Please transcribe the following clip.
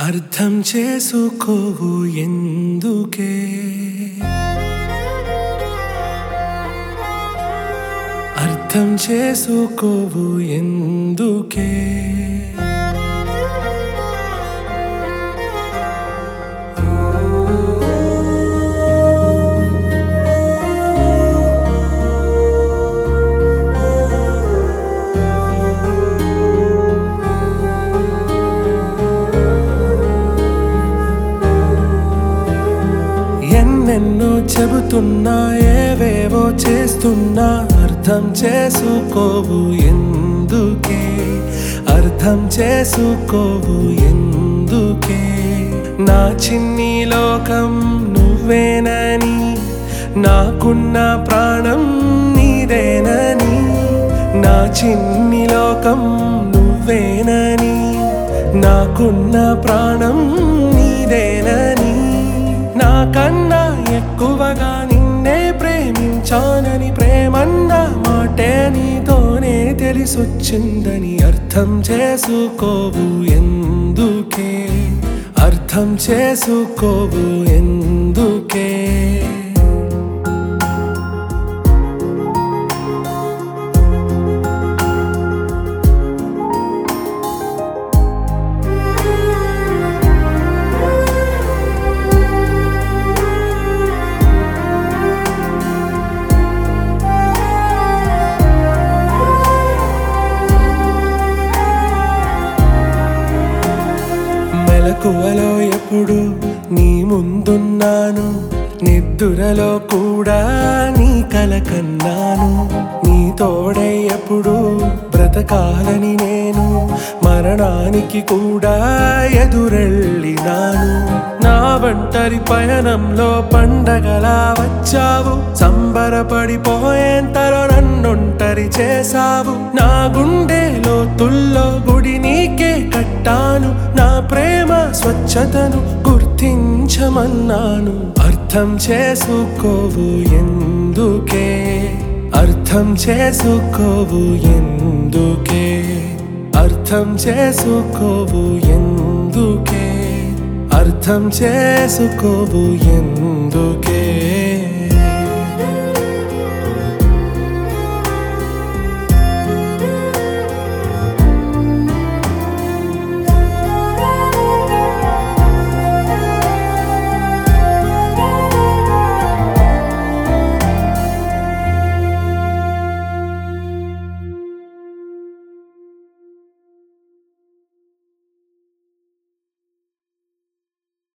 అర్థం చేసుకోవు ఎందుకే అర్థం చేసుకోవు ఎందుకే ఎన్నెన్నో చెబుతున్నా ఏవేవో చేస్తున్నా అర్థం చేసుకోవు ఎందుకే అర్థం చేసుకోవు ఎందుకే నా చిన్ని లోకం నువ్వేనని నాకున్న ప్రాణం నీదేనని నా చిన్ని లోకం నువ్వేనని నాకున్న ప్రాణం నీదేనని నాకన్నా ఎక్కువగా నిన్నే ప్రేమించానని ప్రేమన్న మాటే నీతోనే తెలిసొచ్చిందని అర్థం చేసుకోవు ఎందుకే అర్థం చేసుకోవు ఎందుకే మెలకువలో ఎప్పుడు నీ ముందున్నాను నిద్దురలో కూడా నీ కల కన్నాను నీ తోడై ఎప్పుడు బ్రతకాలని నేను మరణానికి కూడా ఎదురెళ్ళినాను నా ఒంటరి పయనంలో పండగలా వచ్చావు సంబరపడిపోయేంతలో నన్నొంటరి చేశావు నా గుండెలో తుల్లో గుడి నీకే కట్టాను నా ప్రేమ స్వచ్ఛతను గుర్తించమన్నాను అర్థం చేసుకోవు ఎందుకే అర్థం చేసుకోవు ఎందుకే అర్థం చేసుకోవు ఎందుకే అర్థం చేసుకోవు ఎందుకే